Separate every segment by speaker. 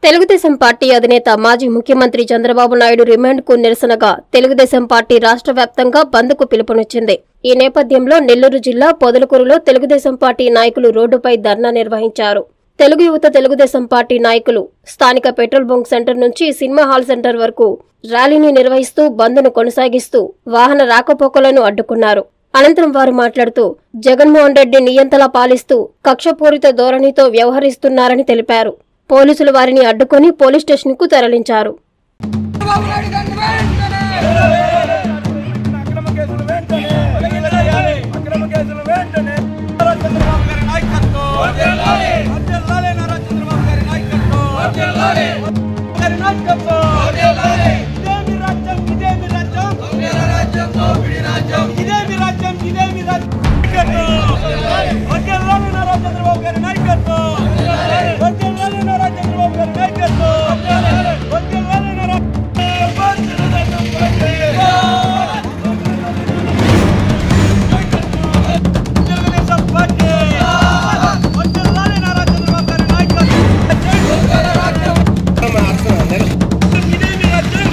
Speaker 1: Telugu Desam party అధినేత మాజీ ముఖ్యమంత్రి చంద్రబాబు నాయుడు రిమాండ్కు నిరసనగా తెలుగుదేశం పార్టీ రాష్ట్ర వ్యాప్తంగా బంద్కు పిలుపునిచ్చింది ఈ నేపథ్యంలో నెల్లూరు జిల్లా పొదలకూరులో తెలుగుదేశం పార్టీ నాయకులు రోడ్డుపై ధర్నా నిర్వహించారు తెలుగు యువత తెలుగుదేశం పార్టీ నాయకులు స్థానిక పెట్రోల్ బంక్ సెంటర్ నుంచి సినిమా హాల్ సెంటర్ వరకు ర్యాలీని నిర్వహిస్తూ బంద్ను కొనసాగిస్తూ వాహన రాకపోకలను అడ్డుకున్నారు అనంతరం వారు మాట్లాడుతూ జగన్మోహన్ రెడ్డి నియంతలా పాలిస్తూ కక్షపూరిత ధోరణితో వ్యవహరిస్తున్నారని తెలిపారు పోలీసులు వారిని అడ్డుకొని పోలీస్ స్టేషన్కు తరలించారు
Speaker 2: చంద్రబాబు నాయుడు గారిని వెంటనే
Speaker 3: అక్రమ కేసులు వెంటనే అక్రమ కేసులు వెంటనే నారా చంద్రబాబు గారి నాయకత్వం వర్ధిల్లాలి వర్ధిల్లాలి నారా చంద్రబాబు గారి నాయకత్వం వర్ధిల్లాలి గారి నాయకత్వం వర్ధిల్లాలి ఇదేమి రాజ్యం ఇదేమి రాజ్యం దొంగల రాజ్యం దోపిడీ రాజ్యం ఇదేమి రాజ్యం ఇదేమి రాజ్యం వర్ధిల్లాలి నారా చంద్రబాబు గారి నాయకత్వం వర్ధిల్లాలి నారా చంద్రబాబు గారి నాయకత్వం వర్ధిల్లాలి నారా తెలుగుదేశం పార్టీ వర్ధిల్లాలి నారా చంద్రబాబు గారి నాయకత్వం ఇదేమి రాజ్యం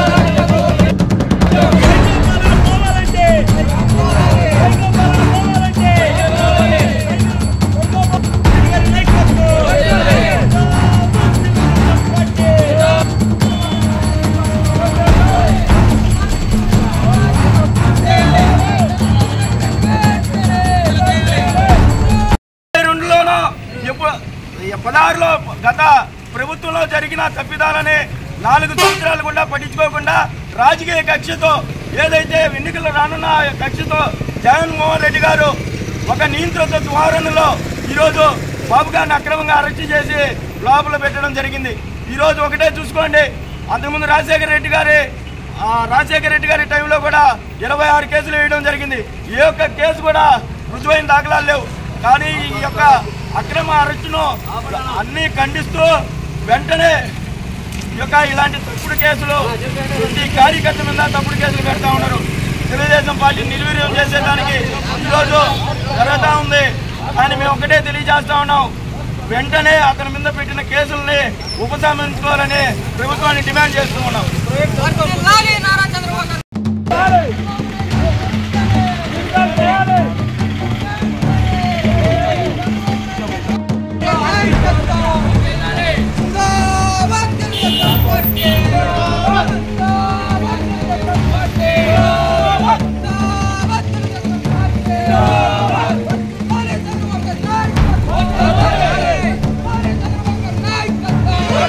Speaker 3: హైదరాబాద్ పోవాలంటే హైదరాబాద్ పోవాలంటే హైదరాబాద్ గారి నాయకత్వం పార్టీ రెండులోనో ఎప్పు- పదహారులో గత ప్రభుత్వంలో జరిగిన తప్పిదాలని నాలుగు సంవత్సరాలు కూడా పట్టించుకోకుండా రాజకీయ కక్షతో ఏదైతే ఎన్నికలు రానున్న కక్షతో జగన్మోహన్ రెడ్డి గారు ఒక నియంత్రిత ధోరణిలో ఈరోజు బాబు గారిని అక్రమంగా అరెస్ట్ చేసి లోపల పెట్టడం జరిగింది ఈరోజు ఒకటే చూసుకోండి అంతకుముందు రాజశేఖర రెడ్డి గారి ఆ రాజశేఖర రెడ్డి గారి టైంలో కూడా ఇరవై ఆరు కేసులు వేయడం జరిగింది ఏ ఒక్క కేసు కూడా రుజువైన దాఖలాలు లేవు కానీ ఈ యొక్క అక్రమ అరెస్టును అన్ని ఖండిస్తూ వెంటనే ఈ యొక్క ఇలాంటి తప్పుడు కేసులు ప్రతి కార్యకర్త మీద తప్పుడు కేసులు పెడతా ఉన్నారు తెలుగుదేశం పార్టీ నిర్వీర్యం చేసేదానికి ఈరోజు జరుగుతూ ఉంది కానీ మేము ఒకటే తెలియజేస్తా ఉన్నాం వెంటనే అతని మీద పెట్టిన కేసుల్ని ఉపసంహరించుకోవాలని ప్రభుత్వాన్ని డిమాండ్ చేస్తూ ఉన్నాం
Speaker 2: వర్ధిల్లాలి నారా చంద్రబాబు గారు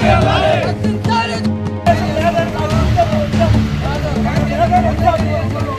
Speaker 3: జగన్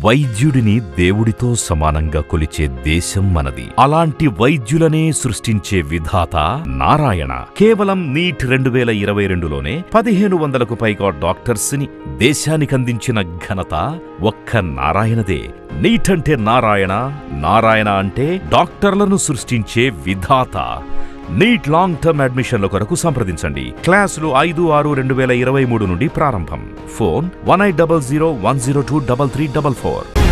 Speaker 4: వైద్యుడిని దేవుడితో సమానంగా కొలిచే దేశం మనది అలాంటి వైద్యులనే సృష్టించే విధాత నారాయణ కేవలం నీట్ రెండు వేల ఇరవై రెండులోనే పదిహేను వందలకు పైగా డాక్టర్స్ ని దేశానికందించిన ఘనత ఒక్క నారాయణదే నీట్ అంటే నారాయణ నారాయణ అంటే డాక్టర్లను సృష్టించే విధాత నీట్ లాంగ్ టర్మ్ అడ్మిషన్ల కొరకు సంప్రదించండి క్లాసులు ఐదు ఆరు రెండు వేల ఇరవై మూడు నుండి ప్రారంభం phone one eight double zero one zero two double three double four